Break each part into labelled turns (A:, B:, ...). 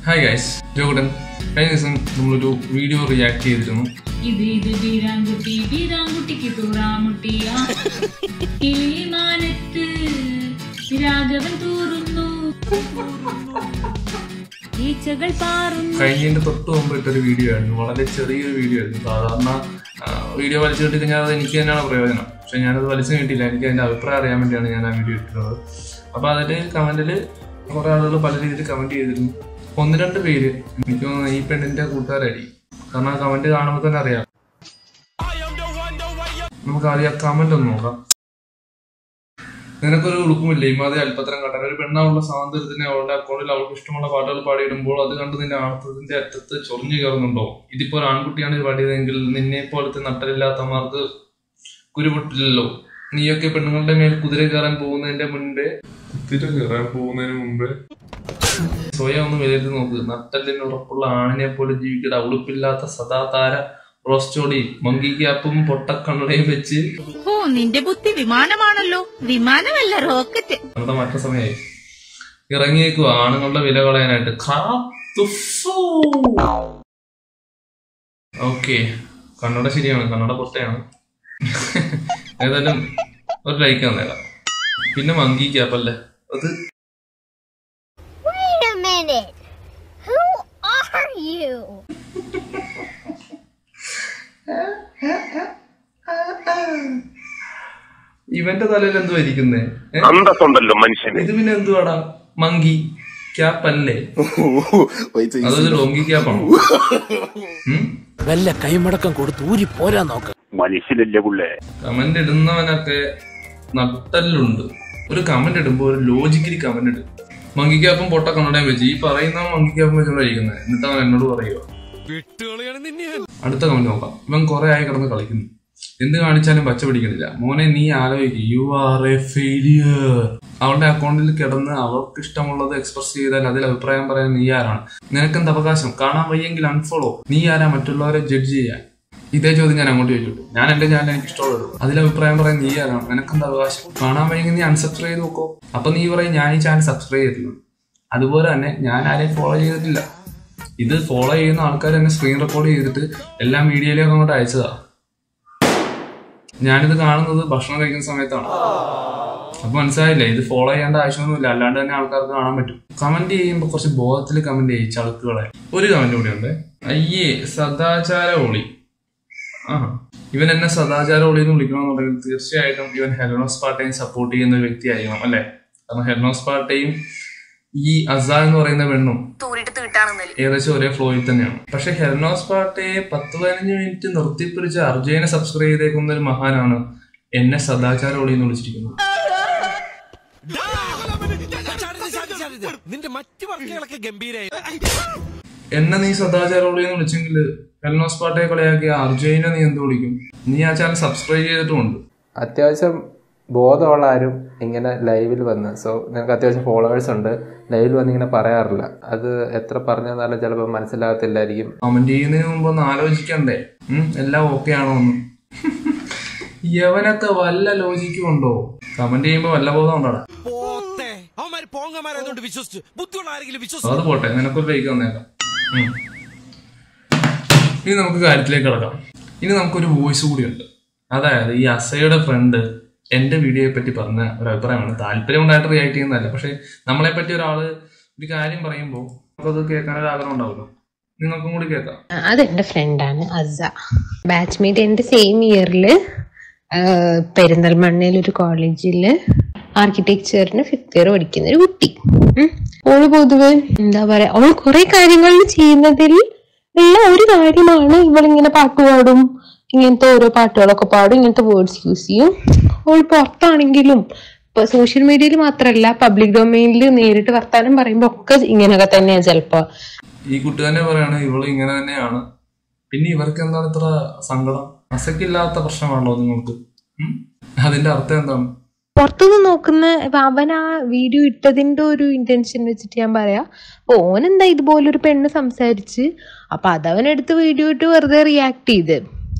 A: Hi guys ജോഗുടൻ കഴിഞ്ഞ ദിവസം നമ്മളൊരു വീഡിയോ റിയാക്ട് ചെയ്തിരുന്നു
B: ഇത് ഇത് വീരാൻകുട്ടി വീരാൻകുട്ടിക്ക് തൂറാമുട്ടി ആ കിളിമാനത്ത് രാഘവൻ തൂറുന്നു ഈച്ചകൾ പാറുന്നു
A: കഴിഞ്ഞതിന്റെ തൊട്ട് മുമ്പ് ഇട്ടൊരു വീഡിയോ ആയിരുന്നു വളരെ ചെറിയൊരു വീഡിയോ ആയിരുന്നു സാധാരണ വീഡിയോ വലിച്ചു കിട്ടി കഴിഞ്ഞാൽ അത് എനിക്ക് തന്നെയാണ് പ്രയോജനം പക്ഷെ ഞാനത് വലിച്ചു കിട്ടിയില്ല എനിക്ക് അതിന്റെ അഭിപ്രായം അറിയാൻ വേണ്ടിയാണ് ഞാൻ ആ വീഡിയോ ഇട്ടിരുന്നത് അപ്പൊ അതിൽ കമന്റിൽ കുറെ ആളുകൾ പല രീതിയിൽ കമന്റ് ചെയ്തിരുന്നു ഒന്ന് രണ്ട് പേര് എനിക്ക് തോന്നുന്നു ഈ പെണ്ണിന്റെ കൂട്ടുകാരായിരിക്കും കാരണം ആ കമന്റ് കാണുമ്പോൾ തന്നെ അറിയാം നമുക്ക് ആദ്യം ആ കമന്റ് ഒന്ന് നോക്കാം നിനക്കൊരു ഉടുക്കുമില്ല ഇമാതെ അല്പത്തരം കണ്ടാൽ ഒരു പെണ്ണാവുള്ള സ്വാതന്ത്ര്യത്തിന് അവളുടെ അക്കൗണ്ടിൽ അവൾക്ക് ഇഷ്ടമുള്ള പാട്ടുകൾ പാടിയിടുമ്പോൾ അത് കണ്ട് നിന്റെ ആണത്തത്തിന്റെ അറ്റത്ത് ചൊറിഞ്ഞു കയറുന്നുണ്ടോ ഇതിപ്പോ ഒരു ആൺകുട്ടിയാണ് ഇത് പാടിയതെങ്കിൽ നിന്നെ പോലത്തെ നട്ടലില്ലാത്തമാർക്ക് കുരുപൊട്ടില്ലല്ലോ നീയൊക്കെ പെണ്ണുങ്ങളുടെ മേൽ കുതിര കയറാൻ പോകുന്നതിന്റെ മുൻപേ കുതിര കയറാൻ പോകുന്നതിന് മുമ്പേ സ്വയം ഒന്ന് വിലയിരുത്തി നോക്ക് നട്ടലിന് ഉറപ്പുള്ള ആണിനെ പോലെ ജീവിക്കട ഉടുപ്പില്ലാത്ത സദാതാര റോസ്റ്റോടി മങ്കി ക്യാപ്പും പൊട്ടക്കണ്ണടയും വെച്ച്
C: ഓ നിന്റെ ബുദ്ധി വിമാനമാണല്ലോ വിമാനമല്ല റോക്കറ്റ്
A: നമ്മുടെ മറ്റ സമയമായി ഇറങ്ങിയേക്കുക ആണുങ്ങളുടെ വില കളയാനായിട്ട് ഓക്കെ കണ്ണട ശരിയാണ് കണ്ണട പൊട്ടയാണ് ഏതായാലും ഒരു ലൈക്ക് തന്നേക്കാം പിന്നെ മങ്കി ക്യാപ്പല്ലേ അത്
D: Wait a minute. Who are you?
A: ഇവന്റെ തലയിൽ എന്തോ ഇരിക്കുന്നേ ഏ?
E: അന്തസ്സുണ്ടല്ലോ മനുഷ്യന്
A: ഇത് പിന്നെ എന്തുവാടാ മങ്കി ക്യാപ്പല്ലേ അതൊരു ഡോങ്കി ക്യാപ്പാണോ ഉം?
F: വല്ല കൈമടക്കം കൊടുത്ത് ഊരി പോരാൻ നോക്ക്
E: മനുഷ്യനല്ലേ പുള്ളേ
A: കമന്റ് ഇടുന്നവനൊക്കെ നട്ടല്ലുണ്ട് ഒരു കമന്റ് ഇടുമ്പോ ഒരു ലോജിക്കലി കമന്റ് ഇടും മങ്കിക്കാപ്പം പൊട്ട കണ്ണടയും വെച്ച് ഈ പറയുന്ന മങ്കിക്കാപ്പം വെച്ചോണ്ട് കഴിക്കുന്നത് എന്നിട്ട് അവൻ എന്നോട് പറയുക അടുത്ത കമന്റ് നോക്കാം ഇവൻ കുറെ ആയി കിടന്ന് കളിക്കുന്നു എന്ത് കാണിച്ചാലും പച്ച പിടിക്കുന്നില്ല മോനെ നീ ആലോചിക്കും യു ആർ എ ഫെയിലിയർ അവളുടെ അക്കൗണ്ടിൽ കിടന്ന് അവൾക്ക് ഇഷ്ടമുള്ളത് എക്സ്പ്രസ് ചെയ്താൽ അതിൽ അഭിപ്രായം പറയാൻ നീ ആരാണ് നിനക്കെന്ത് അവകാശം കാണാൻ വയ്യെങ്കിൽ അൺഫോളോ നീ ആരാ മറ്റുള്ളവരെ ജഡ്ജ് ചെയ്യാൻ ഇതേ ചോദ്യം ഞാൻ അങ്ങോട്ട് ചോദിച്ചു ഞാൻ എന്റെ ചാനൽ എനിക്ക് ഇഷ്ടമുള്ളത് അതിൽ അഭിപ്രായം പറയാൻ നീ ആരാണ് നിനക്കെന്ത് അവകാശം കാണാൻ വയ്യെങ്കിൽ നീ അൺസബ്സ്ക്രൈബ് ചെയ്ത് നോക്കോ അപ്പൊ നീ പറയും ഞാൻ ഈ ചാനൽ സബ്സ്ക്രൈബ് ചെയ്തില്ല അതുപോലെ തന്നെ ഞാൻ ആരെയും ഫോളോ ചെയ്തിട്ടില്ല ഇത് ഫോളോ ചെയ്യുന്ന ആൾക്കാർ എന്നെ സ്ക്രീൻ റെക്കോർഡ് ചെയ്തിട്ട് എല്ലാം മീഡിയയിലേക്ക് അങ്ങോട്ട് അയച്ചതാ ഞാനിത് കാണുന്നത് ഭക്ഷണം കഴിക്കുന്ന സമയത്താണ് അപ്പൊ മനസ്സിലായില്ലേ ഇത് ഫോളോ ചെയ്യേണ്ട ആവശ്യമൊന്നുമില്ല അല്ലാണ്ട് തന്നെ ആൾക്കാർക്ക് കാണാൻ പറ്റും കമന്റ് ചെയ്യുമ്പോൾ കുറച്ച് ബോധത്തിൽ കമന്റ് ചെയ്യും ചളുക്കുകളെ ഒരു കമന്റ് കൂടി ഉണ്ട് അയ്യേ സദാചാര ഒളി ആ ഇവൻ എന്നെ സദാചാര ഒളി എന്ന് വിളിക്കണമെന്നുണ്ടെങ്കിൽ തീർച്ചയായിട്ടും ഇവൻ ഹെലനോസ് പാർട്ടിയും സപ്പോർട്ട് ചെയ്യുന്ന ഒരു വ്യക്തിയായിരിക്കണം അല്ലെ കാരണം ഹെലനോസ് പാർട്ടിയും ഈ അസ എന്ന് പറയുന്ന പെണ്ണും ഏകദേശം ഒരേ ഫ്ലോയിൽ തന്നെയാണ് പക്ഷെ ഹെർനോസ് പാട്ടയെ പത്ത് പതിനഞ്ച് മിനിറ്റ് നിർത്തിപ്പിടിച്ച് അർജുനെ സബ്സ്ക്രൈബ് ചെയ്തേക്കുന്ന ഒരു മഹാനാണ് എന്നെ സദാചാര ഒളി എന്ന് വിളിച്ചിരിക്കുന്നത്
F: നിന്റെ മറ്റു വർക്കുകളൊക്കെ ഗംഭീരായി
A: എന്നെ നീ സദാചാര ഒളി എന്ന് വിളിച്ചെങ്കിൽ ഹെർനോസ് പാട്ടയെ കളിയാക്കിയ അർജുനെ നീ എന്ത് വിളിക്കും നീ ആ ചാനൽ സബ്സ്ക്രൈബ് ചെയ്തിട്ടുമുണ്ട്
G: അത്യാവശ്യം ബോധമുള്ള ആരും ഇങ്ങനെ ലൈവിൽ വന്ന് സോ നിങ്ങൾക്ക് അത്യാവശ്യം ഫോളോവേഴ്സ് ഉണ്ട് ലൈവിൽ വന്ന് ഇങ്ങനെ പറയാറില്ല അത് എത്ര പറഞ്ഞാലും ചിലപ്പോൾ മനസ്സിലാകത്തില്ലായിരിക്കും
A: കമന്റ് ചെയ്യുന്നതിന് മുമ്പ് ഒന്ന് ആലോചിക്കണ്ടേ ഉം, എല്ലാം ഓക്കെ ആണോ എന്ന് യവനൊക്കെ വല്ല ലോജിക്കും ഉണ്ടോ കമന്റ് ചെയ്യുമ്പോ വല്ല ബോധം ഉണ്ടോടാ
F: പോത്തെ അവന്മാര് പോങ്ങന്മാരായതുകൊണ്ട് വിശ്വസിച്ചു ബുദ്ധിയുള്ള ആരെങ്കിലും വിശ്വസിച്ചു
A: അത് പോട്ടെ നിനക്കൊരു ലൈക്ക് തന്നേക്കാം ഉം. ഇനി നമുക്ക് കാര്യത്തിലേക്ക് കിടക്കാം ഇനി നമുക്കൊരു വോയിസ് കൂടിയുണ്ട് അതായത് ഈ അസയുടെ ഫ്രണ്ട് എന്റെ വീഡിയോയെ പറ്റി പറഞ്ഞ ഒരു അഭിപ്രായമാണ് താല്പര്യം ഉണ്ടായിട്ട് റിയാക്ട് ചെയ്യുന്നതല്ല പക്ഷെ നമ്മളെ പറ്റി ഒരാള് ഒരു കാര്യം പറയുമ്പോൾ നമുക്കത് കേൾക്കാനൊരു ആഗ്രഹം ഉണ്ടാവുമല്ലോ നിങ്ങൾക്കും കൂടി കേൾക്കാം
H: അതെന്റെ ഫ്രണ്ടാണ് അസ ബാച്ച്മേറ്റ് എന്റെ സെയിം ഇയറില് പെരിന്തൽമണ്ണയിൽ ഒരു കോളേജില് ആർക്കിടെക്ചറിന് ഫിഫ്ത് ഇയർ പഠിക്കുന്ന ഒരു കുട്ടി ഉം. ഓള് പൊതുവെ എന്താ പറയാ അവൾ കുറെ കാര്യങ്ങൾ ചെയ്യുന്നതിൽ ഉള്ള ഒരു കാര്യമാണ് ഇവളിങ്ങനെ പാട്ട് പാടും ഇങ്ങനത്തെ ഓരോ പാട്ടുകളൊക്കെ പാടും ഇങ്ങനത്തെ വേർഡ്സ് യൂസ് ചെയ്യും അവൾ പുറത്താണെങ്കിലും ഇപ്പൊ സോഷ്യൽ മീഡിയയിൽ മാത്രമല്ല പബ്ലിക് ഡൊമൈനിൽ നേരിട്ട് വർത്താനം പറയുമ്പോ ഒക്കെ ഇങ്ങനെയൊക്കെ തന്നെയാ ചിലപ്പോ
A: ഈ കുട്ടി തന്നെ പറയാണ് ഇവള് ഇങ്ങനെ തന്നെയാണ് പിന്നെ ഇവർക്ക് എന്താണ് ഇത്ര സങ്കടം അസക്കില്ലാത്ത പ്രശ്നമാണല്ലോ നിങ്ങൾക്ക് ഉം? അതിന്റെ അർത്ഥം എന്താണ്
H: പുറത്തുനിന്ന് നോക്കുന്ന ഇപ്പൊ അവൻ ആ വീഡിയോ ഇട്ടതിന്റെ ഒരു ഇന്റൻഷൻ വെച്ചിട്ട് ഞാൻ പറയാ അപ്പൊ ഓനെന്താ ഇതുപോലൊരു പെണ്ണ് സംസാരിച്ച് അപ്പൊ അതവൻ എടുത്ത് വീഡിയോ ഇട്ട് വെറുതെ റിയാക്ട് ചെയ്ത്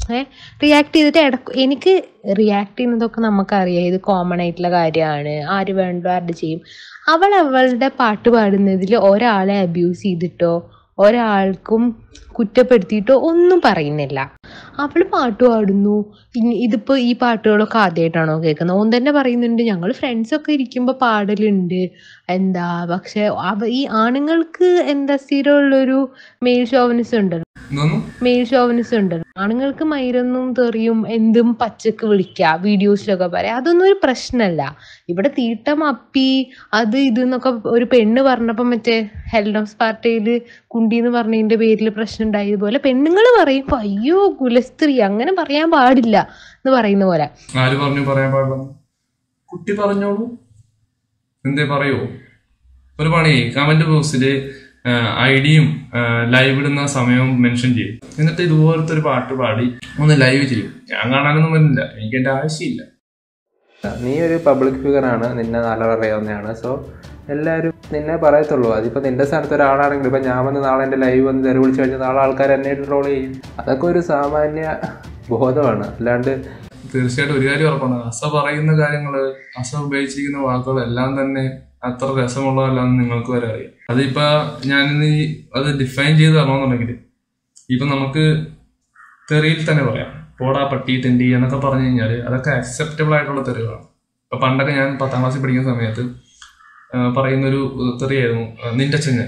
H: ഏ റിയാക്ട് ചെയ്തിട്ട് ഇടക്ക് എനിക്ക് റിയാക്ട് ചെയ്യുന്നതൊക്കെ നമുക്കറിയാം ഇത് കോമൺ ആയിട്ടുള്ള കാര്യമാണ് ആര് വേണ്ടോ ആരുടെ ചെയ്യും അവൾ അവളുടെ പാട്ട് പാടുന്നതിൽ ഒരാളെ അബ്യൂസ് ചെയ്തിട്ടോ ഒരാൾക്കും കുറ്റപ്പെടുത്തിയിട്ടോ ഒന്നും പറയുന്നില്ല അവൾ പാട്ട് പാടുന്നു ഇനി ഇതിപ്പോൾ ഈ പാട്ടുകളൊക്കെ ആദ്യമായിട്ടാണോ കേൾക്കുന്നത് ഓൻ തന്നെ പറയുന്നുണ്ട് ഞങ്ങൾ ഫ്രണ്ട്സൊക്കെ ഇരിക്കുമ്പോൾ പാടലുണ്ട് എന്താ പക്ഷെ അവ ഈ ആണുങ്ങൾക്ക് എന്താ സ്ഥിരമുള്ളൊരു മെയിൽ ഷോവനിസം ഉണ്ടല്ലോ
A: എന്തോന്നു
H: മെയിൽ ഷോവനിസം ഉണ്ടല്ലോ ആണുങ്ങൾക്ക് മയിരൊന്നും തെറിയും എന്തും പച്ചക്ക് വിളിക്കുക വീഡിയോസിലൊക്കെ പറയാം അതൊന്നും ഒരു പ്രശ്നമല്ല ഇവിടെ തീട്ടം അപ്പി അത് ഇത് എന്നൊക്കെ ഒരു പെണ്ണ് പറഞ്ഞപ്പോൾ മറ്റേ ഹെൽഡോസ് പാർട്ടിയിൽ കുണ്ടി എന്ന് പറഞ്ഞതിന്റെ പേരിൽ പ്രശ്നം ഉണ്ടായതുപോലെ പെണ്ണുങ്ങൾ പറയും അയ്യോ കുലസ്ത്രീ അങ്ങനെ പറയാൻ പാടില്ല എന്ന് പറയുന്ന പോലെ
A: ആര് പറഞ്ഞു പറയാൻ പാടില്ല കുട്ടി പറഞ്ഞോളൂ എന്തേ പറയൂ ഒരു പണി കമന്റ് ബോക്സില് ഐ ഡിയും ലൈവ് ഇടുന്ന സമയവും മെൻഷൻ ചെയ്യും എന്നിട്ട് ഇതുപോലത്തെ ഒരു പാട്ട് പാടി ഒന്ന് ലൈവ് ചെയ്യും ഞാൻ കാണാനൊന്നും വരുന്നില്ല എനിക്ക് എന്റെ ആവശ്യമില്ല
G: നീ ഒരു പബ്ലിക് ഫിഗറാണ് നിന്നെ നല്ലവണ്ണം അറിയാവുന്നതാണ് സോ എല്ലാവരും നിന്നെ പറയത്തുള്ളൂ അതിപ്പോൾ നിന്റെ സ്ഥാനത്ത് ഒരാളാണെങ്കിൽ ഇപ്പം ഞാൻ വന്ന് നാളെ എൻ്റെ ലൈവ് വന്ന് തെറി വിളിച്ച് കഴിഞ്ഞാൽ നാളെ ആൾക്കാർ എന്നെ ട്രോൾ ചെയ്യും അതൊക്കെ ഒരു സാമാന്യ ബോധമാണ് അല്ലാണ്ട്
A: തീർച്ചയായിട്ടും ഒരു കാര്യം ഉറപ്പാണ് അസ പറയുന്ന കാര്യങ്ങള് അസ ഉപയോഗിച്ചിരിക്കുന്ന വാക്കുകൾ എല്ലാം തന്നെ അത്ര രസമുള്ളതല്ലാന്ന് നിങ്ങൾക്ക് വരെ അറിയാം അതിപ്പോ ഞാനിന്ന് ഈ അത് ഡിഫൈൻ ചെയ്ത് തരണമെന്നുണ്ടെങ്കിൽ ഇപ്പൊ നമുക്ക് തെറിയിൽ തന്നെ പറയാം പോടാ പട്ടി തെണ്ടി എന്നൊക്കെ പറഞ്ഞു കഴിഞ്ഞാൽ അതൊക്കെ അക്സെപ്റ്റബിൾ ആയിട്ടുള്ള തെറികളാണ് ഇപ്പൊ പണ്ടൊക്കെ ഞാൻ പത്താം ക്ലാസ്സിൽ പഠിക്കുന്ന സമയത്ത് ആ, പറയുന്നൊരു തെറിയായിരുന്നു ആ, നിന്റെ അച്ഛൻ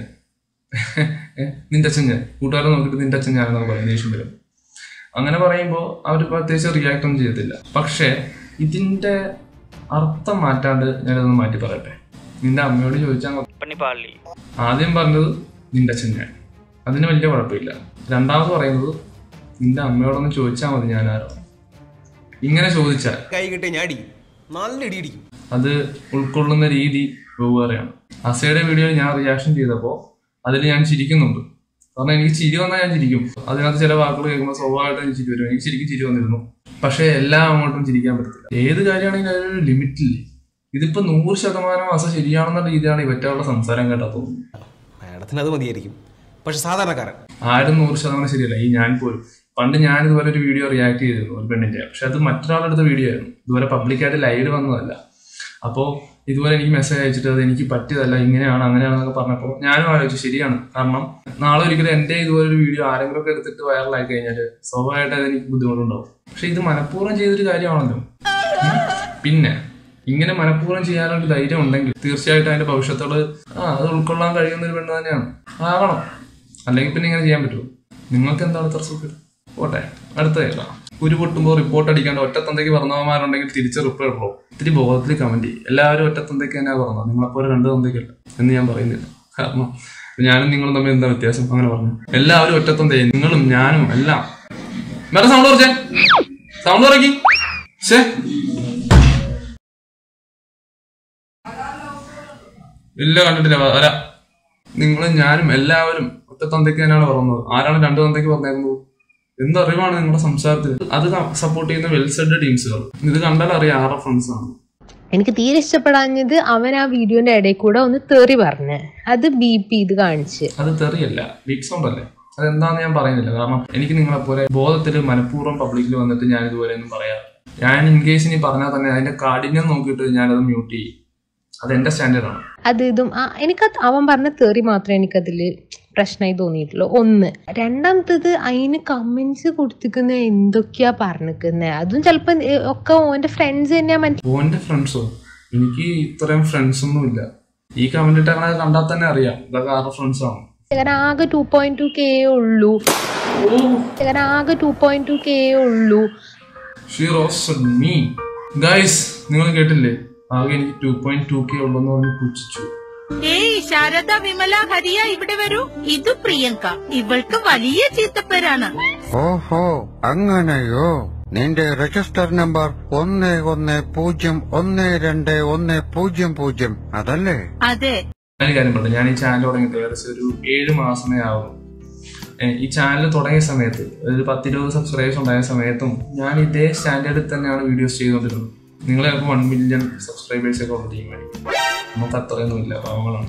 A: നിന്റെ അച്ഛൻ കൂട്ടുകാരെ നോക്കിയിട്ട് നിന്റെ അച്ഛൻ ഞാനെന്നൊക്കെ പറയും ദേഷ്യം വരും അങ്ങനെ പറയുമ്പോൾ അവർ പ്രത്യേകിച്ച് റിയാക്ട് ഒന്നും ചെയ്യത്തില്ല പക്ഷേ ഇതിന്റെ അർത്ഥം മാറ്റാണ്ട് ഞാനതൊന്ന് മാറ്റി പറയട്ടെ നിന്റെ അമ്മയോട് ചോദിച്ചാൽ ആദ്യം പറഞ്ഞത് നിന്റെ അച്ഛൻ ഞാൻ അതിന് വലിയ കുഴപ്പമില്ല രണ്ടാമത് പറയുന്നത് നിന്റെ അമ്മയോടൊന്ന് ചോദിച്ചാൽ മതി ഞാൻ ആരോ ഇങ്ങനെ ചോദിച്ചാൽ
F: കൈ കിട്ടിയ ഞാൻ അടിക്കും നല്ല ഇടി ഇടിക്കും
A: അത് ഉൾക്കൊള്ളുന്ന രീതി വെവ്വേറെയാണ് അസയുടെ വീഡിയോയിൽ ഞാൻ റിയാക്ഷൻ ചെയ്തപ്പോൾ അതിൽ ഞാൻ ചിരിക്കുന്നുണ്ട് കാരണം എനിക്ക് ചിരി വന്നാൽ ഞാൻ ചിരിക്കും അതിനകത്ത് ചില വാക്കുകൾ കേൾക്കുമ്പോൾ സ്വാഭാവികമായിട്ട് എനിക്ക് ചിരി വരും എനിക്ക് ശരിക്കും ചിരി വന്നിരുന്നു പക്ഷെ എല്ലാം അങ്ങോട്ടും ചിരിക്കാൻ പറ്റത്തില്ല ഏത് കാര്യമാണെങ്കിലും അതിനൊരു ലിമിറ്റില്ലേ ഇതിപ്പോ നൂറ് ശതമാനം അസ ശരിയാണെന്ന രീതിയാണ് ഇവറ്റുള്ള സംസാരം കേട്ടാ തോന്നുന്നു
F: മാഡത്തിന് അത് മതിയായിരിക്കും പക്ഷെ സാധാരണക്കാരൻ
A: ആരും നൂറ് ശതമാനം ശരിയല്ല ഈ ഞാൻ പോലും പണ്ട് ഞാൻ ഇതുപോലെ ഒരു വീഡിയോ റിയാക്ട് ചെയ്തിരുന്നു ഒരു പെണ്ണിന്റെ പക്ഷെ അത് മറ്റൊരാളെടുത്ത വീഡിയോ ആയിരുന്നു ഇതുപോലെ പബ്ലിക്കായിട്ട് ലൈവ് വന്നതല്ല അപ്പോൾ ഇതുപോലെ എനിക്ക് മെസ്സേജ് അയച്ചിട്ട് അത് എനിക്ക് പറ്റിയതല്ല ഇങ്ങനെയാണ് അങ്ങനെയാണെന്നൊക്കെ പറഞ്ഞപ്പോൾ ഞാനും ആലോചിച്ചു ശരിയാണ് കാരണം നാളെ ഒരിക്കലും എൻ്റെ ഇതുപോലെ ഒരു വീഡിയോ ആരെങ്കിലും ഒക്കെ എടുത്തിട്ട് വൈറലായി കഴിഞ്ഞാൽ സ്വാഭാവികമായിട്ട് അത് എനിക്ക് ബുദ്ധിമുട്ടുണ്ടാവും പക്ഷെ ഇത് മനഃപൂർവ്വം ചെയ്തൊരു കാര്യമാണല്ലോ ഉം. പിന്നെ ഇങ്ങനെ മനഃപൂർവ്വം ചെയ്യാനുള്ള ധൈര്യം ഉണ്ടെങ്കിൽ തീർച്ചയായിട്ടും അതിന്റെ ഭവിഷ്യത്തോട് ആ അത് ഉൾക്കൊള്ളാൻ കഴിയുന്ന ഒരു പെണ്ണ് തന്നെയാണ് ആകണം അല്ലെങ്കിൽ പിന്നെ ഇങ്ങനെ ചെയ്യാൻ പറ്റുമോ നിങ്ങൾക്ക് എന്താണ് ഇത്ര സുഖം പോട്ടെ അടുത്ത കേൾക്കാം കുരു പൊട്ടുമ്പോൾ റിപ്പോർട്ട് അടിക്കാണ്ട് ഒറ്റത്തന്തയ്ക്ക് പറഞ്ഞവന്മാരുണ്ടെങ്കിൽ തിരിച്ച് റിപ്ലൈ ഉള്ളൂ ഇത്തിരി ബോധത്തിൽ കമന്റ് ചെയ്യും എല്ലാവരും ഒറ്റത്തന്തയ്ക്ക് തന്നെയാ പറഞ്ഞത് നിങ്ങളെപ്പോലെ രണ്ട് തന്തയ്ക്കല്ല എന്ന് ഞാൻ പറയുന്നില്ല കാരണം ഞാനും നിങ്ങളും തമ്മിൽ എന്താ വ്യത്യാസം അങ്ങനെ പറഞ്ഞു എല്ലാവരും ഒറ്റത്തന്തയും നിങ്ങളും ഞാനും എല്ലാം വേറെ സൗണ്ട് കുറച്ചേ സൗണ്ട് കുറയ്ക്കി ശേ ഇല്ല കണ്ടിട്ടില്ല വരാ നിങ്ങളും ഞാനും എല്ലാവരും ഒറ്റ തന്തയ്ക്ക് തന്നെയാണ് പറഞ്ഞത് ആരാണ് രണ്ട് തന്തയ്ക്ക് പറഞ്ഞേക്കുന്നത് എന്തറിവാണ് നിങ്ങളുടെ സംസാരത്തിൽ അത് സപ്പോർട്ട് ചെയ്യുന്ന വെൽസെഡ് ടീംസുകൾ ഇത് കണ്ടാൽ അറിയാം ആരുടെ ഫ്രണ്ട്സ് ആണ്
H: എനിക്ക് തീരെ ഇഷ്ടപ്പെടാഞ്ഞത് അവൻ ആ വീഡിയോന്റെ ഇടയിൽ കൂടെ ഒന്ന് തെറി പറഞ്ഞ് അത് ബി പി ഇത് കാണിച്ച്
A: അത് തെറിയല്ല ബീറ്റ് സൗണ്ട് അല്ലേ അതെന്താന്ന് ഞാൻ പറയുന്നില്ല കാരണം എനിക്ക് നിങ്ങളെ പോലെ ബോധത്തിൽ മനഃപൂർവ്വം പബ്ലിക്കിൽ വന്നിട്ട് ഞാൻ ഇതുപോലെ ഒന്നും പറയാറില്ല ഞാൻ ഇൻ കേസ് ഇനി പറഞ്ഞാൽ തന്നെ അതിന്റെ കാഠിന്യം നോക്കിയിട്ട് ഞാനത് മ്യൂട്ട് ചെയ്യും അത് എന്റെ സ്റ്റാൻഡേർഡാണ്
H: അത് ഇതും ആ എനിക്ക് അവൻ പറഞ്ഞ തെറി മാത്രമേ എനിക്കതിൽ പ്രശ്നമായി തോന്നിയിട്ടുള്ളൂ ഒന്ന് രണ്ടാമത്തത് അതിന് കമന്റ്സ് കൊടുത്തിക്കുന്ന എന്തൊക്കെയാ പറഞ്ഞിരിക്കുന്നത് അതും ചിലപ്പോൾ ഒക്കെ ഓന്റെ ഫ്രണ്ട്സ് തന്നെയാ മനസ്സിലായി
A: ഓന്റെ ഫ്രണ്ട്സോ എനിക്ക് ഇത്രയും ഫ്രണ്ട്സ് ഒന്നും ഇല്ല ഈ കമന്റ് ഇട്ടങ്ങനെ കണ്ടാൽ തന്നെ അറിയാം ഇതൊക്കെ ആരുടെ ഫ്രണ്ട്സ് ആണ്
H: കാരണം ആകെ ടു പോയിന്റ് ടു കെ ഉള്ളൂ കാരണം ആകെ ടു പോയിന്റ് ടു കെ ഉള്ളൂ
A: ഷീ റോസ്റ്റഡ് മീ ഗൈസ് നിങ്ങൾ കേട്ടില്ലേ ആകെ എനിക്ക് ടു പോയിന്റ് ടു കെ ഉള്ളെന്ന് പറഞ്ഞ് പുച്ഛിച്ചു
C: ഏയ് ശാരദ വിമല ഹരിയ ഇവിടെ വരൂ ഇത് പ്രിയങ്ക ഇവൾക്ക് വലിയ ചീത്തപ്പേരാണ്
I: ഓഹോ അങ്ങനെയോ നിന്റെ രജിസ്റ്റർ നമ്പർ ഒന്ന് ഒന്ന് പൂജ്യം ഒന്ന് രണ്ട് ഒന്ന് പൂജ്യം പൂജ്യം അതല്ലേ
C: അതെ
A: ഞാൻ കാര്യം പറഞ്ഞു ഞാൻ ഈ ചാനൽ തുടങ്ങിയിട്ട് ഏകദേശം ഒരു ഏഴ് മാസമേ ആവും ഏഹ് ഈ ചാനൽ തുടങ്ങിയ സമയത്ത് ഒരു പത്തിരുപത് സബ്സ്ക്രൈബേഴ്സ് ഉണ്ടായ സമയത്തും ഞാൻ ഇതേ സ്റ്റാൻഡേർഡിൽ തന്നെയാണ് വീഡിയോസ് ചെയ്തുകൊണ്ടിരുന്നത് നിങ്ങൾ ചിലപ്പോൾ വൺ മില്യൺ സബ്സ്ക്രൈബേഴ്സ് ഒക്കെ ഉള്ള ടീമായിരിക്കും നമുക്ക് അത്രയൊന്നും ഇല്ല പാവങ്ങളാണ്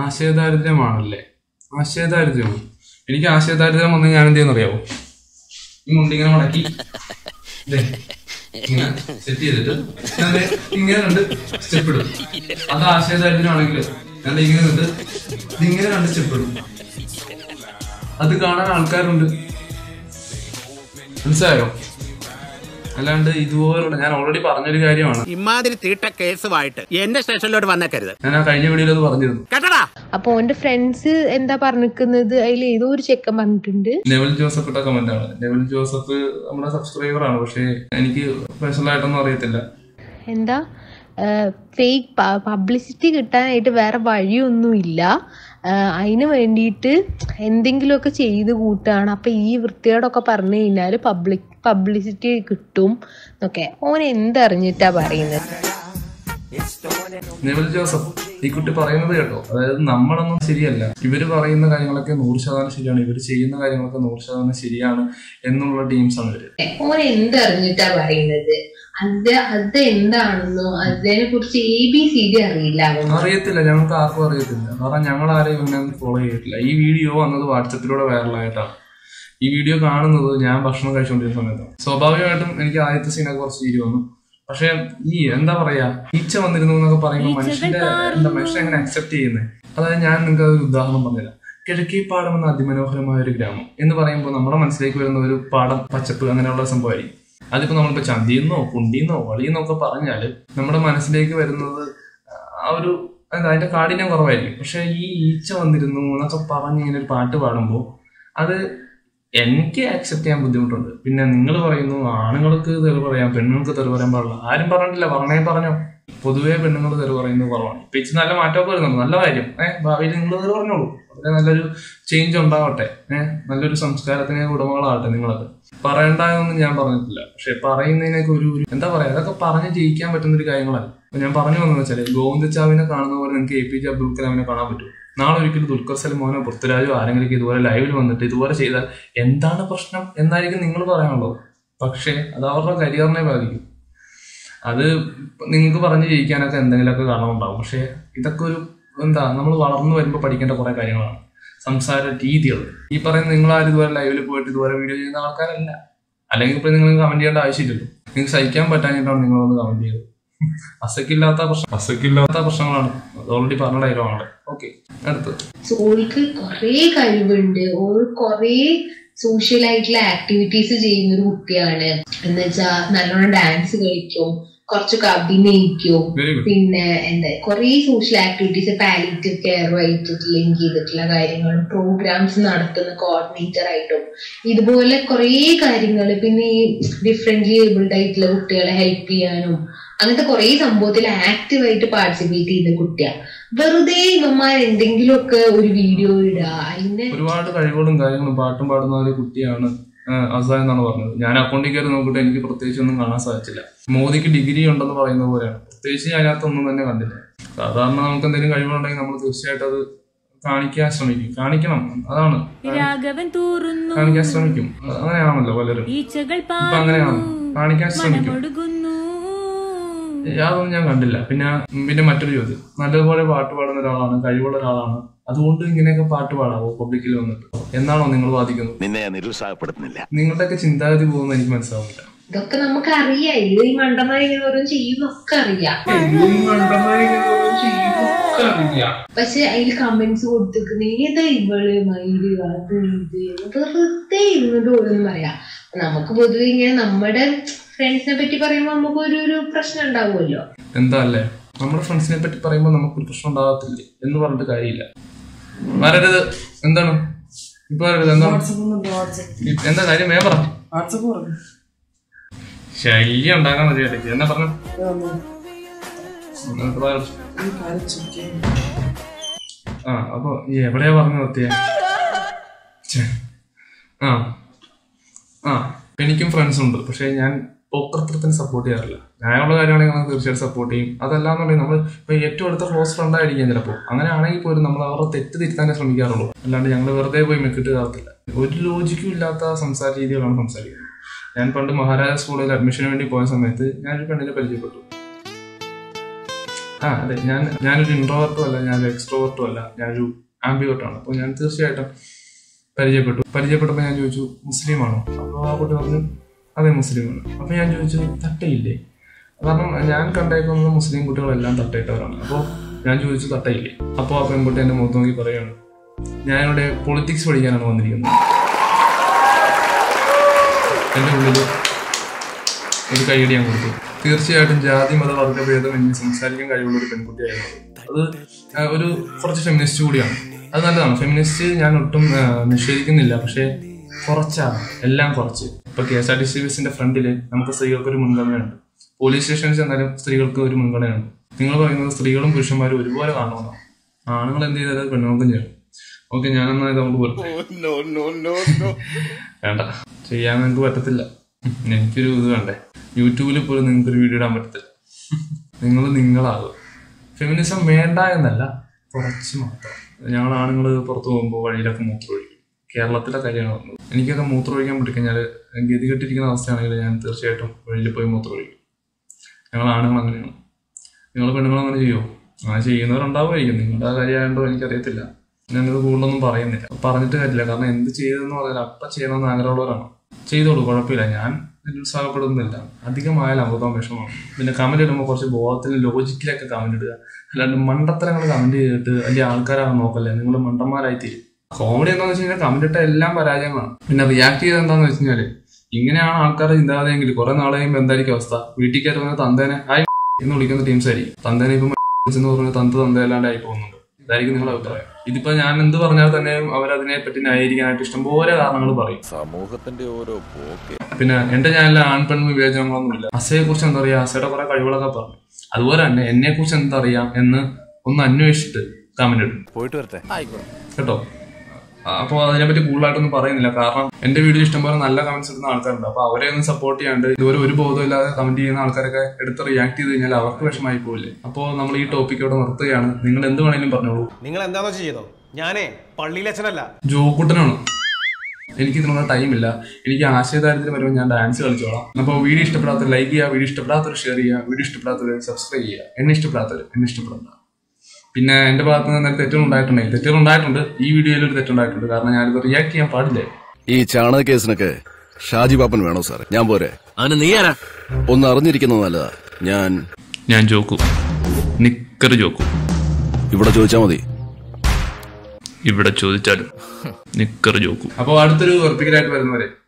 A: ആശയദാരിദ്ര്യമാണല്ലേ ആശയദാരിദ്ര്യമാണ് എനിക്ക് ആശയദാരിദ്ര്യം വന്ന് ഞാൻ എന്ത് ചെയ്യുന്ന അറിയാവോ ഈ മുണ്ട് ഇങ്ങനെ മടക്കി ദേ, ഇങ്ങനെ സെറ്റ് ചെയ്തിട്ട് ഞാൻ ദേ ഇങ്ങനെ രണ്ട് സ്റ്റെപ്പ് ഇടും അത് ആശയദാരിദ്ര്യമാണെങ്കിൽ ഞാൻ ദേ ഇങ്ങനെ നിന്നിട്ട് ഇതിങ്ങനെ രണ്ട് സ്റ്റെപ്പ് ഇടും അത് കാണാൻ ആൾക്കാരുണ്ട് മനസ്സിലായോ അല്ലാണ്ട് ഇതുപോലുള്ള ഞാൻ ഓൾറെഡി പറഞ്ഞൊരു കാര്യമാണ്
J: ഇമാതിരി തീട്ട കേസുമായിട്ട് എന്റെ സ്റ്റേഷനിലോട്ട് വന്നേക്കരുത്
A: ഞാൻ ആ കഴിഞ്ഞ വീഡിയോയിൽ അത് പറഞ്ഞിരുന്നു
J: കേട്ടടാ
H: അപ്പൊ ഓന്റെ ഫ്രണ്ട്സ് എന്താ പറഞ്ഞിരിക്കുന്നത് അതിൽ ഏതോ ഒരു ചെക്കൻ പറഞ്ഞിട്ടുണ്ട്
A: നെവൽ ജോസഫ് ഇട്ട കമന്റ് ആണ് നെവൽ ജോസഫ് നമ്മുടെ സബ്സ്ക്രൈബർ ആണ് പക്ഷേ എനിക്ക് പേഴ്സണൽ ആയിട്ടൊന്നും അറിയത്തില്ല
H: എന്താ ഫേക്ക് പബ്ലിസിറ്റി കിട്ടാനായിട്ട് വേറെ വഴിയൊന്നുമില്ല അതിന് വേണ്ടിയിട്ട് എന്തെങ്കിലുമൊക്കെ ചെയ്ത് കൂട്ടുകയാണ് അപ്പം ഈ വൃത്തിയോടൊക്കെ പറഞ്ഞു കഴിഞ്ഞാൽ പബ്ലിക് പബ്ലിസിറ്റി കിട്ടും എന്നൊക്കെ ഓൻ എന്തറിഞ്ഞിട്ടാ പറയുന്നത്
A: നെവൽ ജോസഫ് ഈ കുട്ടി പറയുന്നത് കേട്ടോ അതായത് നമ്മളൊന്നും ശരിയല്ല ഇവര് പറയുന്ന കാര്യങ്ങളൊക്കെ നൂറ് ശതമാനം ശരിയാണ് ഇവര് ചെയ്യുന്ന കാര്യങ്ങളൊക്കെ നൂറ് ശതമാനം ശരിയാണ് എന്നുള്ള ടീംസ് ആണ് ഇവര്
H: ഓൻ എന്തറിഞ്ഞിട്ടാ പറയുന്നത് അത് അത് എന്താണെന്നോ അതിനെ കുറിച്ച് എ ബി സി ഡി അറിയില്ല അവൻ
A: അറിയത്തില്ല ഞങ്ങൾക്ക് ആർക്കും അറിയത്തില്ല കാരണം ഞങ്ങൾ ആരെയും ഇങ്ങനെ ഫോളോ ചെയ്തിട്ടില്ല ഈ വീഡിയോ വന്നത് വാട്സപ്പിലൂടെ വൈറലായിട്ടാണ് ഈ വീഡിയോ കാണുന്നത് ഞാൻ ഭക്ഷണം കഴിച്ചുകൊണ്ടിരുന്ന സമയത്താണ് സ്വാഭാവികമായിട്ടും എനിക്ക് ആദ്യത്തെ സീനൊക്കെ കുറച്ച് ചിരി വന്നു പക്ഷെ ഈ എന്താ പറയാ ഈച്ച വന്നിരുന്നു എന്നൊക്കെ പറയുമ്പോൾ മനുഷ്യന്റെ എന്താ മനുഷ്യൻ എങ്ങനെ അക്സെപ്റ്റ് ചെയ്യുന്നത് അതായത് ഞാൻ നിങ്ങൾക്ക് ഒരു ഉദാഹരണം പറഞ്ഞുതരാം കിഴക്കേപ്പാടം എന്ന അതിമനോഹരമായ ഒരു ഗ്രാമം എന്ന് പറയുമ്പോൾ നമ്മുടെ മനസ്സിലേക്ക് വരുന്ന ഒരു പാടം പച്ചപ്പ് അങ്ങനെയുള്ള സംഭവമായിരിക്കും അതിപ്പോ നമ്മളിപ്പോ ചന്തിന്നോ കുണ്ടിന്നോ വളിയെന്നോ ഒക്കെ പറഞ്ഞാല് നമ്മുടെ മനസ്സിലേക്ക് വരുന്നത് ആ ഒരു എന്താ അതിന്റെ കാഠിന്യം കുറവായിരിക്കും പക്ഷെ ഈ ഈച്ച വന്നിരുന്നു എന്നൊക്കെ പറഞ്ഞ് ഇങ്ങനെ ഒരു പാട്ട് പാടുമ്പോൾ അത് എനിക്ക് അക്സെപ്റ്റ് ചെയ്യാൻ ബുദ്ധിമുട്ടുണ്ട് പിന്നെ നിങ്ങൾ പറയുന്നു ആണുങ്ങൾക്ക് തെറി പറയാം പെണ്ണുങ്ങൾക്ക് തെറി പറയാൻ പാടില്ല ആരും പറഞ്ഞിട്ടില്ല പറഞ്ഞേ പറഞ്ഞോ പൊതുവേ പെണ്ണുങ്ങൾ തെറി പറയുന്നത് കുറവാണ് ഇപ്പൊ ഇച്ചിരി നല്ല മാറ്റമൊക്കെ വരുന്നുണ്ട് നല്ല കാര്യം ഏഹ് ഭാവിയിൽ നിങ്ങൾ തെറി പറഞ്ഞോളൂ വളരെ നല്ലൊരു ചേഞ്ച് ഉണ്ടാവട്ടെ ഏഹ് നല്ലൊരു സംസ്കാരത്തിന് ഉടമകളാവട്ടെ നിങ്ങളൊക്കെ പറയണ്ടെന്നൊന്നും ഞാൻ പറഞ്ഞിട്ടില്ല പക്ഷെ പറയുന്നതിനൊക്കെ ഒരു ഒരു- എന്താ പറയാ അതൊക്കെ പറഞ്ഞ് ജയിക്കാൻ പറ്റുന്ന ഒരു കാര്യങ്ങളല്ല അപ്പൊ ഞാൻ പറഞ്ഞു വന്നു വെച്ചാല് ഗോവിന്ദ ചാവിനെ കാണുന്ന പോലെ നിങ്ങൾക്ക് എ പി ജെ അബ്ദുൽ കലാമിനെ കാണാൻ പറ്റും നാളെ ഒരിക്കലും ദുൽഖർ സൽമാനോ പൃഥ്വിരാജോ ആരെങ്കിലും ഇതുപോലെ ലൈവിൽ വന്നിട്ട് ഇതുപോലെ ചെയ്താൽ എന്താണ് പ്രശ്നം എന്നായിരിക്കും നിങ്ങൾ പറയാനുള്ളത് പക്ഷേ അത് അവരുടെ കരിയറിനെ ബാധിക്കും അത് നിങ്ങൾക്ക് പറഞ്ഞ് ജയിക്കാനൊക്കെ എന്തെങ്കിലുമൊക്കെ കാരണം ഉണ്ടാവും പക്ഷേ ഇതൊക്കെ ഒരു എന്താ നമ്മൾ വളർന്നു വരുമ്പോൾ പഠിക്കേണ്ട കുറെ കാര്യങ്ങളാണ് സംസാര രീതികൾ ഈ പറയുന്ന നിങ്ങൾ ആരും ഇതുപോലെ ലൈവിൽ പോയിട്ട് ഇതുപോലെ വീഡിയോ ചെയ്യുന്ന ആൾക്കാരല്ല അല്ലെങ്കിൽ ഇപ്പൊ നിങ്ങൾ കമന്റ് ചെയ്യേണ്ട ആവശ്യമില്ലല്ലോ നിങ്ങൾക്ക് സഹിക്കാൻ പറ്റാഞ്ഞിട്ടാണ് നിങ്ങൾ വന്ന് കമന്റ് ചെയ്തത് അസക്കില്ലാത്ത പ്രശ്നം അസക്കില്ലാത്ത പ്രശ്നങ്ങളാണ് അത് ഓൾറെഡി പറഞ്ഞ ഡയലോഗാണ് ഓക്കെ അടുത്ത്
H: സോൾക്ക് കുറേ കഴിവുണ്ട് ഓൾ കുറേ സോഷ്യൽ ആയിട്ടുള്ള ആക്ടിവിറ്റീസ് ചെയ്യുന്ന ഒരു കുട്ടിയാണ് എന്ന് വെച്ചാ നല്ലോണം ഡാൻസ് കളിക്കും കുറച്ചൊക്കെ അഭിനയിക്കും
A: വെരി ഗുഡ്
H: പിന്നെ എന്താ കുറേ സോഷ്യൽ ആക്ടിവിറ്റീസ് പാലിറ്റീവ് കെയറുമായിട്ട് ലിങ്ക് ചെയ്തിട്ടുള്ള കാര്യങ്ങളും പ്രോഗ്രാംസ് നടത്തുന്ന കോർഡിനേറ്റർ ആയിട്ടും ഇതുപോലെ കുറേ കാര്യങ്ങൾ പിന്നെ ഈ ഡിഫറെന്റ്ലി ഏബിൾഡ് ആയിട്ടുള്ള കുട്ടികളെ ഹെൽപ്പ് ചെയ്യാനും അങ്ങനത്തെ കുറേ സംഭവത്തിൽ ആക്റ്റീവായിട്ട് പാർട്ടിസിപ്പേറ്റ് ചെയ്ത കുട്ടിയാ വെറുതെ ഇവന്മാർ എന്തെങ്കിലുമൊക്കെ ഒരു വീഡിയോ ഇടുക അതിനെ
A: ഒരുപാട് കഴിവുകളും കാര്യങ്ങളും പാട്ടും പാടുന്ന ഒരു കുട്ടിയാണ് ആ, അസ എന്നാണ് പറഞ്ഞത് ഞാൻ അക്കൗണ്ടിൽ കയറി നോക്കിയിട്ട് എനിക്ക് പ്രത്യേകിച്ച് ഒന്നും കാണാൻ സാധിച്ചില്ല മോദിക്ക് ഡിഗ്രി ഉണ്ടെന്ന് പറയുന്ന പോലെയാണ് പ്രത്യേകിച്ച് അതിനകത്ത് ഒന്നും തന്നെ കണ്ടില്ല സാധാരണ നമുക്ക് എന്തെങ്കിലും കഴിവുണ്ടെങ്കിൽ നമ്മൾ തീർച്ചയായിട്ടും അത് കാണിക്കാൻ ശ്രമിക്കും കാണിക്കണം അതാണ്
B: രാഘവൻ തൂറുന്നു
A: കാണിക്കാൻ ശ്രമിക്കും അങ്ങനെയാണല്ലോ പലരും
B: ഈച്ചകൾ
A: ഇപ്പൊ അങ്ങനെയാണ് കാണിക്കാൻ ശ്രമിക്കും
B: പാടുകൊടുക്കുന്നു
A: യാതൊന്നും ഞാൻ കണ്ടില്ല പിന്നെ പിന്നെ മറ്റൊരു ചോദ്യം നല്ലതുപോലെ പാട്ട് പാടുന്ന ഒരാളാണ് കഴിവുള്ള ഒരാളാണ് അതുകൊണ്ട് ഇങ്ങനെയൊക്കെ പാട്ട് പാടാവോ പബ്ലിക്കിൽ വന്നിട്ട് എന്നാണോ നിങ്ങൾ വാദിക്കുന്നത്
E: നിന്നെ ഞാൻ നിരുത്സാഹപ്പെടുത്തുന്നില്ല
A: നിങ്ങളുടെയൊക്കെ ചിന്താഗതി പോകുന്നത് എനിക്ക് മനസ്സിലാവുന്നില്ല
H: ഇതൊക്കെ നമുക്ക് അറിയാം ഇത് ഈ മണ്ടന്മാർ ഇങ്ങനെ ഓരോന്ന് ചെയ്യുന്നൊക്കെ അറിയാം പക്ഷെ അതിൽ കമന്റ്സ് കൊടുത്തിരിക്കുന്ന ഏതാ ഇവള് മയില് അത് ഇത് വെറുതെ ഇരുന്നിട്ട് ഓരോന്നും പറയാം നമുക്ക് പൊതുവെ ഇങ്ങനെ നമ്മുടെ ഫ്രണ്ട്സിനെ പറ്റി പറയുമ്പോൾ നമുക്ക് ഒരു ഒരു പ്രശ്നം ഉണ്ടാവുമല്ലോ
A: എന്താ അല്ലേ നമ്മുടെ ഫ്രണ്ട്സിനെ പറ്റി പറയുമ്പോൾ നമുക്കൊരു പ്രശ്നം ഉണ്ടാകത്തില്ലേ എന്ന് പറഞ്ഞിട്ട് കാര്യമില്ല വരരുത് എന്താണ് ഇപ്പൊ വരരുത് എന്താണ് എന്താ കാര്യം വേ പറ ശല്യം ഉണ്ടാക്കാൻ മതി ഇടയ്ക്ക് എന്നാ പറഞ്ഞു എന്നിട്ട് പറ. ആ അപ്പൊ ഈ എവിടെയാ പറഞ്ഞു നിർത്തിയ ആ ആ എനിക്കും ഫ്രണ്ട്സ് ഉണ്ട് പക്ഷെ ഞാൻ പോക്കർത്തരത്തിന് സപ്പോർട്ട് ചെയ്യാറില്ല ന്യായമുള്ള കാര്യമാണെങ്കിൽ നമ്മൾ തീർച്ചയായിട്ടും സപ്പോർട്ട് ചെയ്യും അതല്ലാന്നുണ്ടെങ്കിൽ നമ്മൾ ഇപ്പൊ ഏറ്റവും അടുത്ത ക്ലോസ് ഫ്രണ്ട് ആയിരിക്കും ചിലപ്പോൾ അങ്ങനെ ആണെങ്കിൽ പോലും നമ്മൾ അവരുടെ തെറ്റ് തിരുത്താനേ ശ്രമിക്കാറുള്ളൂ അല്ലാണ്ട് ഞങ്ങൾ വെറുതെ പോയി മെക്കിട്ട് കയറത്തില്ല ഒരു ലോജിക്കും ഇല്ലാത്ത സംസാര രീതികളാണ് സംസാരിക്കുന്നത് ഞാൻ പണ്ട് മഹാരാജാസ് കോളേജിൽ അഡ്മിഷന് വേണ്ടി പോയ സമയത്ത് ഞാനൊരു പെണ്ണിനെ പരിചയപ്പെട്ടു ആ അതെ ഞാൻ ഞാനൊരു ഇൻട്രോവർട്ടും അല്ല ഞാനൊരു എക്സ്ട്രോവർട്ടും അല്ല ഞാനൊരു ആംബിവർട്ടും ആണ് അപ്പോൾ ഞാൻ തീർച്ചയായിട്ടും പരിചയപ്പെട്ടു പരിചയപ്പെട്ടപ്പോൾ ഞാൻ ചോദിച്ചു മുസ്ലിമാണോ അപ്പോൾ ആ കുട്ടി പറഞ്ഞു അതെ മുസ്ലിമാണ് അപ്പോൾ ഞാൻ ചോദിച്ചു തട്ടയില്ലേ കാരണം ഞാൻ കണ്ടേക്കുന്നത് മുസ്ലിം കുട്ടികളെല്ലാം തട്ടയിട്ടവരാണ് അപ്പോൾ ഞാൻ ചോദിച്ചു തട്ടയില്ലേ അപ്പോൾ ആ പെൺകുട്ടി എൻ്റെ മുഖത്ത് നോക്കി പറയുകയാണ് ഞാനിവിടെ പൊളിറ്റിക്സ് പഠിക്കാനാണ് വന്നിരിക്കുന്നത് എൻ്റെ ഉള്ളിൽ ഒരു കൈയടി ഞാൻ കൊടുത്തു തീർച്ചയായിട്ടും ജാതി മത വർഗ്ഗഭേദം എന്ന് സംസാരിക്കാൻ കഴിവുള്ള ഒരു പെൺകുട്ടിയായിരുന്നു അത് ആ, ഒരു കുറച്ച് ഫെമിനിസ്റ്റ് കൂടിയാണ് അത് നല്ലതാണ് ഫെമിനിസ്റ്റ് ഞാൻ ഒട്ടും ആ, നിഷേധിക്കുന്നില്ല പക്ഷേ കുറച്ചാണ് എല്ലാം കുറച്ച് ഇപ്പൊ K S R T C ബസിന്റെ ഫ്രണ്ടില് നമുക്ക് സ്ത്രീകൾക്ക് ഒരു മുൻഗണനയുണ്ട് പോലീസ് സ്റ്റേഷനിൽ ചെന്നാലും സ്ത്രീകൾക്ക് ഒരു മുൻഗണനയുണ്ട് നിങ്ങൾ പറയുന്നത് സ്ത്രീകളും പുരുഷന്മാരും ഒരുപോലെ കാണണമെന്നാണ് ആണുങ്ങൾ എന്ത് ചെയ്താലും അത് പെണ്ണുങ്ങൾക്കും ചെയ്യണം ഓക്കെ ഞാനെന്നാ ഇത് നമുക്ക് വെറുതെ വേണ്ട ചെയ്യാൻ നിങ്ങൾക്ക് പറ്റത്തില്ല എനിക്കൊരു ഇത് വേണ്ടേ യൂട്യൂബിൽ പോലും നിങ്ങൾക്ക് ഒരു വീഡിയോ ഇടാൻ പറ്റത്തില്ല നിങ്ങൾ നിങ്ങളാകും ഫെമിനിസം വേണ്ട എന്നല്ല കുറച്ച് മാത്രം ഞങ്ങൾ ആണുങ്ങൾ പുറത്ത് പോകുമ്പോൾ വഴിയിലൊക്കെ മൂത്രമൊഴിക്കും കേരളത്തിലെ കാര്യമാണ് പറഞ്ഞത് എനിക്കൊക്കെ മൂത്രമൊഴിക്കാൻ പറ്റിക്കഴിഞ്ഞാൽ ഗതികെട്ടിരിക്കുന്ന അവസ്ഥയാണെങ്കിൽ ഞാൻ തീർച്ചയായിട്ടും വെളിയിൽ പോയി മൂത്രമൊഴിക്കും ഞങ്ങൾ ആണുങ്ങൾ അങ്ങനെയാണ് നിങ്ങൾ പെണ്ണുങ്ങൾ അങ്ങനെ ചെയ്യുമോ അങ്ങനെ ചെയ്യുന്നവരുണ്ടാവുമായിരിക്കും നിങ്ങളുടെ കാര്യമായതുകൊണ്ടോ എനിക്കറിയത്തില്ല ഞാനിത് കൂടുതലൊന്നും പറയുന്നില്ല പറഞ്ഞിട്ട് കാര്യമില്ല കാരണം എന്ത് ചെയ്തെന്ന് പറഞ്ഞാൽ അപ്പം ചെയ്യണമെന്ന് ആഗ്രഹമുള്ളവരാണ് ചെയ്തോളൂ കുഴപ്പമില്ല ഞാൻ നിരുത്സാഹപ്പെടുന്നില്ല അധികമായാലും അമൃതം വിഷമമാണ് പിന്നെ കമന്റ് ഇടുമ്പോൾ കുറച്ച് ബോധത്തിൽ ലോജിക്കിലൊക്കെ കമന്റ് ഇടുക അല്ലാണ്ട് മണ്ടത്തരങ്ങൾ കമന്റ് ചെയ്തിട്ട് വലിയ ആൾക്കാരാണ് നോക്കല്ലേ നിങ്ങൾ മണ്ടന്മാരായി തീരും കോമഡി എന്താണെന്ന് വെച്ച് കഴിഞ്ഞാൽ കമന്റ് ഇട്ട എല്ലാം പരാജയങ്ങളാണ് പിന്നെ റിയാക്ട് ചെയ്ത് എന്താണെന്ന് വെച്ച് കഴിഞ്ഞാല് ഇങ്ങനെയാണ് ആൾക്കാരുടെ ചിന്താഗതിയെങ്കിൽ കുറെ നാളെ കഴിയുമ്പോൾ എന്തായിരിക്കും അവസ്ഥ വീട്ടിൽ കയറി വന്ന തന്തേനെ ഹായ് എന്ന് വിളിക്കുന്ന ടീംസ് ആയിരിക്കും തന്തേനെ ഇപ്പം എന്ന് പറഞ്ഞ തന്ത തന്തയല്ലാണ്ട് ആയി പോകുന്നുണ്ട് ഇതായിരിക്കും നിങ്ങളുടെ അഭിപ്രായം ഇതിപ്പോ ഞാൻ എന്ത് പറഞ്ഞാൽ തന്നെയും അവരതിനെ പറ്റി ന്യായീകരിക്കാനായിട്ട് ഇഷ്ടംപോലെ കാരണങ്ങൾ പറയും
K: സമൂഹത്തിന്റെ ഓരോ പോക്ക്
A: പിന്നെ എന്റെ ചാനലിൽ ആൺപെൺ വിവേചനങ്ങളൊന്നുമില്ല അസയെ കുറിച്ച് എന്താ പറയാ അസയുടെ കുറെ കഴിവുകളൊക്കെ പറഞ്ഞു അതുപോലെ തന്നെ എന്നെ കുറിച്ച് എന്തറിയാം എന്ന് ഒന്ന് അന്വേഷിച്ചിട്ട് കമന്റ് ഇടും
K: പോയിട്ട് വരട്ടെ
A: കേട്ടോ അപ്പോൾ അതിനെപ്പറ്റി കൂടുതലായിട്ടൊന്നും പറയുന്നില്ല കാരണം എന്റെ വീഡിയോ ഇഷ്ടംപോലെ നല്ല കമന്റ്സ് ഇടുന്ന ആൾക്കാരുണ്ട് അപ്പൊ അവരെ ഒന്നും സപ്പോർട്ട് ചെയ്യാണ്ട് ഇതുവരെ ഒരു ബോധമില്ലാതെ കമന്റ് ചെയ്യുന്ന ആൾക്കാരൊക്കെ എടുത്ത് റിയാക്ട് ചെയ്ത് കഴിഞ്ഞാൽ അവർക്ക് വിഷമായി പോവില്ലേ അപ്പോൾ നമ്മൾ ഈ ടോപ്പിക് ഇവിടെ നിർത്തുകയാണ് നിങ്ങൾ എന്ത് വേണേലും പറഞ്ഞോളൂ
F: നിങ്ങൾ എന്താണോ ചെയ്തോ ഞാനേ പള്ളിയിലച്ഛനല്ല
A: ജോക്കുട്ടനാണ് എനിക്ക് ഇതിനുള്ള ടൈമില്ല എനിക്ക് ആശയദാരിദ്ര്യം വരുമ്പോൾ ഞാൻ ഡാൻസ് കളിച്ചോളാം അപ്പോൾ വീഡിയോ ഇഷ്ടപ്പെടാത്തവർ ലൈക്ക് ചെയ്യുക വീഡിയോ ഇഷ്ടപ്പെടാത്തവർ ഷെയർ ചെയ്യുക വീഡിയോ ഇഷ്ടപ്പെടാത്തവർ സബ്സ്ക്രൈബ് ചെയ്യുക എന്നെ ഇഷ്ടപ്പെടാത്തവർ എന്നെ ഇഷ്ടപ്പെടണ്ട പിന്നെ എന്റെ ഭാഗത്ത് നിന്ന് എന്തെങ്കിലും തെറ്റുകൾ ഉണ്ടായിട്ടുണ്ടെങ്കിൽ തെറ്റുകൾ ഉണ്ടായിട്ടുണ്ട് ഈ വീഡിയോയിൽ ഒരു തെറ്റുണ്ടായിട്ടുണ്ട് കാരണം ഞാനിത് റിയാക്ട് ചെയ്യാൻ പാടില്ലേ
K: ഈ ചാണക കേസിനൊക്കെ ഷാജി പാപ്പൻ വേണോ സാർ ഞാൻ പോരെ
F: അവന് നീ ആരാ
K: ഒന്ന് അറിഞ്ഞിരിക്കുന്നത് നല്ലതാ ഞാൻ
A: ഞാൻ ജോക്കു നിക്കർ ജോക്കു
K: ഇവിടെ ചോദിച്ചാ മതി
A: ഇവിടെ ചോദിച്ചാലും നിക്കർ ജോക്കു അപ്പോൾ അടുത്തൊരു വെറുപ്പിക്കലായിട്ട് വരുന്നവരെ